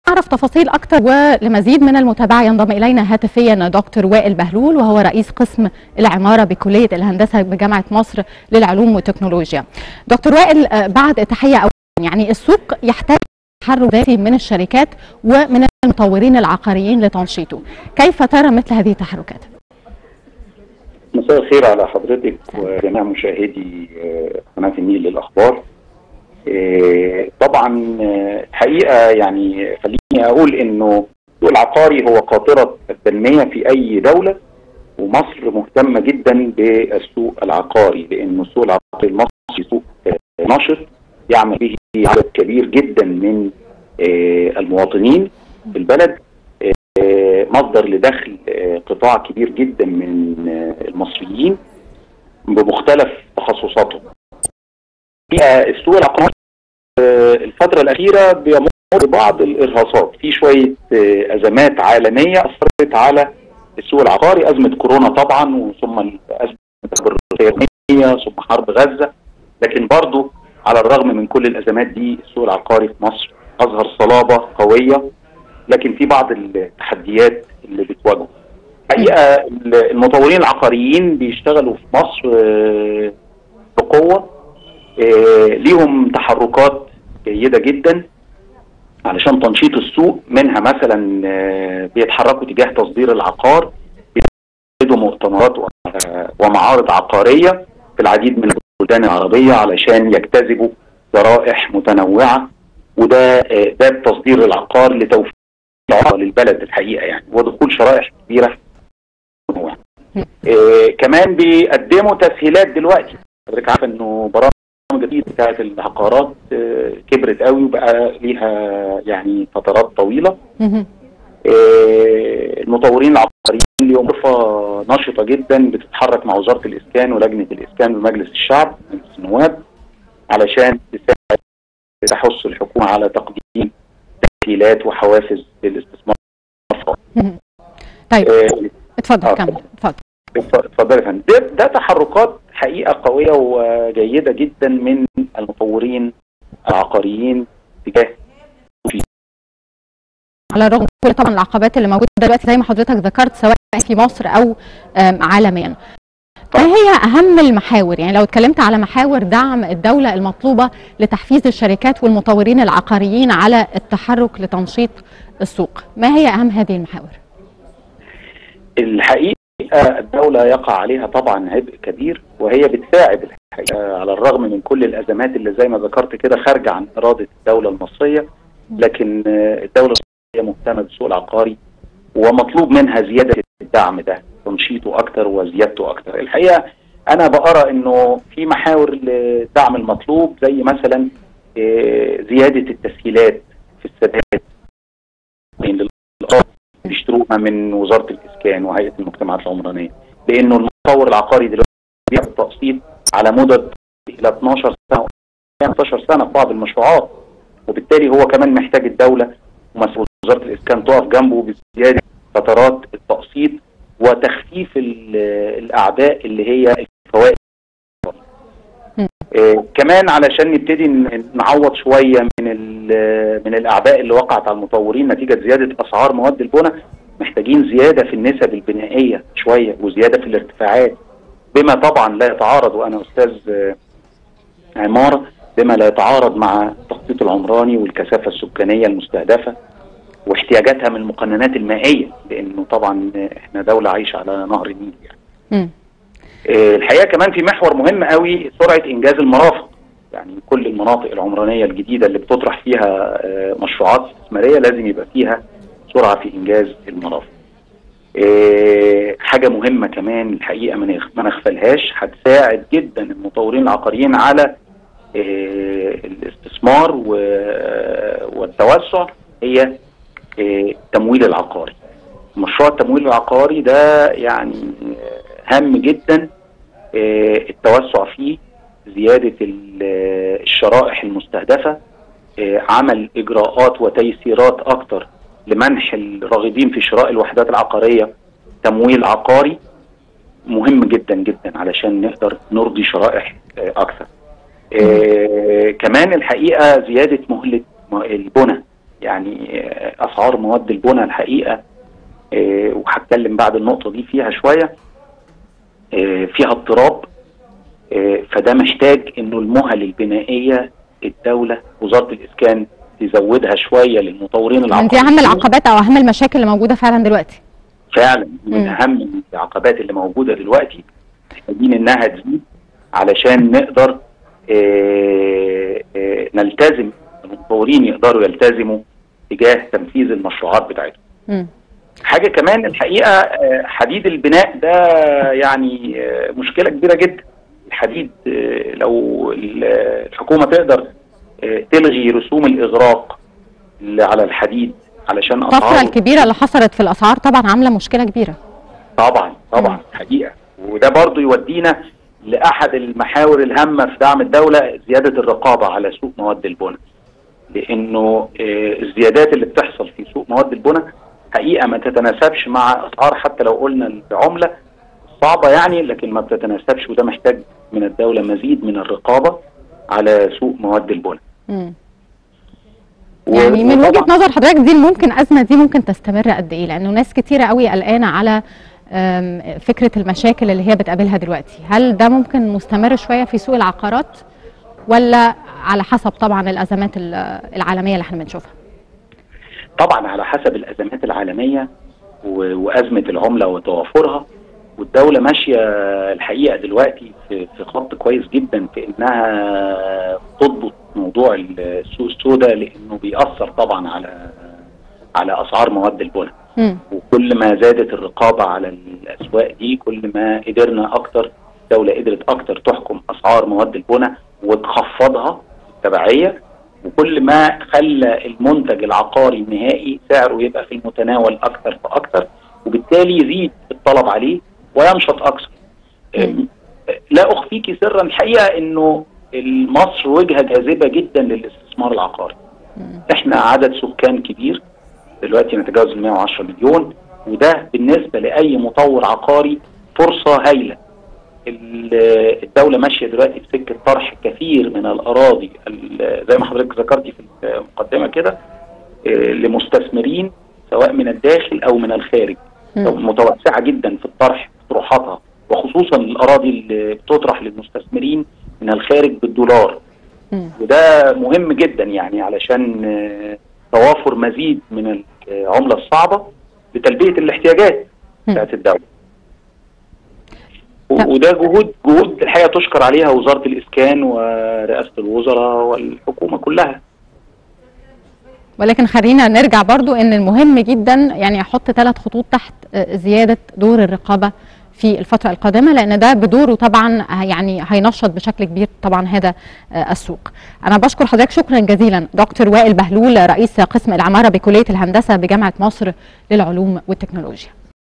نعرف تفاصيل أكثر ولمزيد من المتابعة ينضم إلينا هاتفيا دكتور وائل بهلول وهو رئيس قسم العمارة بكلية الهندسة بجامعة مصر للعلوم والتكنولوجيا. دكتور وائل بعد تحية أولا يعني السوق يحتاج تحرك ذاتي من الشركات ومن المطورين العقاريين لتنشيطه. كيف ترى مثل هذه التحركات؟ مساء الخير على حضرتك وجميع مشاهدي قناة النيل للأخبار. طبعا الحقيقه يعني خليني اقول انه السوق العقاري هو قاطره التنميه في اي دوله ومصر مهتمه جدا بالسوق العقاري لانه السوق العقاري المصري سوق نشط يعمل به عدد كبير جدا من المواطنين في البلد مصدر لدخل قطاع كبير جدا من المصريين بمختلف تخصصاتهم السوق العقاري الفترة الأخيرة بيمر ببعض الإرهاصات في شوية أزمات عالمية أثرت على السوق العقاري أزمة كورونا طبعا ثم أزمة الروسية ثم حرب غزة لكن برضو على الرغم من كل الأزمات دي السوق العقاري في مصر أظهر صلابة قوية لكن في بعض التحديات اللي بتواجهه الحقيقة المطورين العقاريين بيشتغلوا في مصر بقوة ليهم تحركات جيده جدا علشان تنشيط السوق منها مثلا بيتحركوا تجاه تصدير العقار بيعملوا مؤتمرات ومعارض عقاريه في العديد من البلدان العربيه علشان يجتذبوا شرائح متنوعه وده باب تصدير العقار لتوفير للبلد الحقيقه يعني ودخول شرائح كبيره متنوعه. كمان بيقدموا تسهيلات دلوقتي حضرتك عارف انه برامج الجديد بتاعت العقارات كبرت قوي وبقى ليها يعني فترات طويله المطورين العقاريين ليهم غرفه نشطه جدا بتتحرك مع وزاره الاسكان ولجنه الاسكان بمجلس الشعب مجلس النواب علشان تساعد تحث الحكومه على تقديم تسهيلات وحوافز للاستثمار طيب اتفضل كمل اتفضل اتفضل يا فندم ده, ده تحركات حقيقه قويه وجيده جدا من المطورين العقاريين تجاه على الرغم من كل طبعا العقبات اللي موجوده دلوقتي زي ما حضرتك ذكرت سواء في مصر او عالميا. ما هي اهم المحاور يعني لو اتكلمت على محاور دعم الدوله المطلوبه لتحفيز الشركات والمطورين العقاريين على التحرك لتنشيط السوق، ما هي اهم هذه المحاور؟ الحقيقه الدولة يقع عليها طبعا عبء كبير وهي بتساعد الحقيقة على الرغم من كل الأزمات اللي زي ما ذكرت كده خارجة عن إرادة الدولة المصرية لكن الدولة المصرية مهتمة بالسوق العقاري ومطلوب منها زيادة الدعم ده تنشيطه أكتر وزيادته أكتر الحقيقة أنا بقرأ إنه في محاور للدعم المطلوب زي مثلا زيادة التسهيلات في السداد بيشتروها من وزاره الاسكان وهيئه المجتمعات العمرانيه لانه المطور العقاري دلوقتي بياخد تقسيط على مدد الى 12 سنه 15 سنه في بعض المشروعات وبالتالي هو كمان محتاج الدوله ووزاره الاسكان تقف جنبه بزياده فترات التقسيط وتخفيف الاعباء اللي هي الفوائد آه كمان علشان نبتدي نعوض شويه من من الاعباء اللي وقعت على المطورين نتيجه زياده اسعار مواد البناء محتاجين زياده في النسب البنائيه شويه وزياده في الارتفاعات بما طبعا لا يتعارض وانا استاذ عماره بما لا يتعارض مع التخطيط العمراني والكثافه السكانيه المستهدفه واحتياجاتها من المقننات المائيه لانه طبعا احنا دوله عايشه على نهر النيل يعني. م. الحقيقه كمان في محور مهم قوي سرعه انجاز المرافق يعني كل المناطق العمرانيه الجديده اللي بتطرح فيها مشروعات استثماريه لازم يبقى فيها سرعه في انجاز المرافق. حاجه مهمه كمان الحقيقه ما نغفلهاش هتساعد جدا المطورين العقاريين على الاستثمار والتوسع هي التمويل العقاري. مشروع التمويل العقاري ده يعني هام جدا التوسع فيه زيادة الشرائح المستهدفة عمل إجراءات وتيسيرات أكتر لمنح الراغبين في شراء الوحدات العقارية تمويل عقاري مهم جدا جدا علشان نقدر نرضي شرائح أكثر كمان الحقيقة زيادة مهلة البنى يعني اسعار مواد البناء الحقيقه وهتكلم بعد النقطه دي فيها شويه فيها اضطراب فده محتاج انه المهل البنائيه الدوله وزاره الاسكان تزودها شويه للمطورين العقاريين دي اهم العقبات او اهم المشاكل اللي موجوده فعلا دلوقتي فعلا من اهم العقبات اللي موجوده دلوقتي محتاجين انها تزيد علشان نقدر آآ آآ نلتزم المطورين يقدروا يلتزموا تجاه تنفيذ المشروعات بتاعتهم. حاجه كمان الحقيقه حديد البناء ده يعني مشكله كبيره جدا. الحديد لو الحكومه تقدر تلغي رسوم الاغراق اللي على الحديد علشان الطفره الكبيره اللي حصلت في الاسعار طبعا عامله مشكله كبيره. طبعا طبعا حقيقه وده برضو يودينا لاحد المحاور الهامه في دعم الدوله زياده الرقابه على سوق مواد البناء لانه الزيادات اللي بتحصل في سوق مواد البناء حقيقه ما تتناسبش مع اسعار حتى لو قلنا العمله صعبه يعني لكن ما بتتناسبش وده محتاج من الدوله مزيد من الرقابه على سوق مواد البناء. يعني من وجهه نظر حضرتك دي ممكن ازمه دي ممكن تستمر قد ايه؟ لانه ناس كتيره قوي قلقانه على فكره المشاكل اللي هي بتقابلها دلوقتي هل ده ممكن مستمر شويه في سوق العقارات ولا على حسب طبعا الازمات العالميه اللي احنا بنشوفها طبعا على حسب الازمات العالميه وازمه العمله وتوافرها والدوله ماشيه الحقيقه دلوقتي في خط كويس جدا في انها تضبط موضوع السوق السوداء لانه بيأثر طبعا على على اسعار مواد البناء وكل ما زادت الرقابه على الاسواق دي كل ما قدرنا اكتر الدوله قدرت اكتر تحكم اسعار مواد البناء وتخفضها تبعيه وكل ما خلى المنتج العقاري النهائي سعره يبقى في المتناول اكتر فاكتر وبالتالي يزيد الطلب عليه وينشط اكثر. لا اخفيك سرا الحقيقه انه مصر وجهه جاذبه جدا للاستثمار العقاري. احنا عدد سكان كبير دلوقتي نتجاوز ال 110 مليون وده بالنسبه لاي مطور عقاري فرصه هايله. الدوله ماشيه دلوقتي في سكه طرح كثير من الاراضي زي ما حضرتك ذكرتي في المقدمه كده لمستثمرين سواء من الداخل او من الخارج متوسعه جدا في الطرح طروحاتها وخصوصا الاراضي اللي بتطرح للمستثمرين من الخارج بالدولار وده مهم جدا يعني علشان توافر مزيد من العمله الصعبه لتلبيه الاحتياجات بتاعت الدوله وده جهود جهود الحقيقه تشكر عليها وزاره الاسكان ورئاسه الوزراء والحكومه كلها ولكن خلينا نرجع برضو ان المهم جدا يعني احط ثلاث خطوط تحت زياده دور الرقابه في الفترة القادمة لأن ده بدوره طبعا يعني هينشط بشكل كبير طبعا هذا السوق أنا بشكر حضرتك شكرا جزيلا دكتور وائل بهلول رئيس قسم العمارة بكلية الهندسة بجامعة مصر للعلوم والتكنولوجيا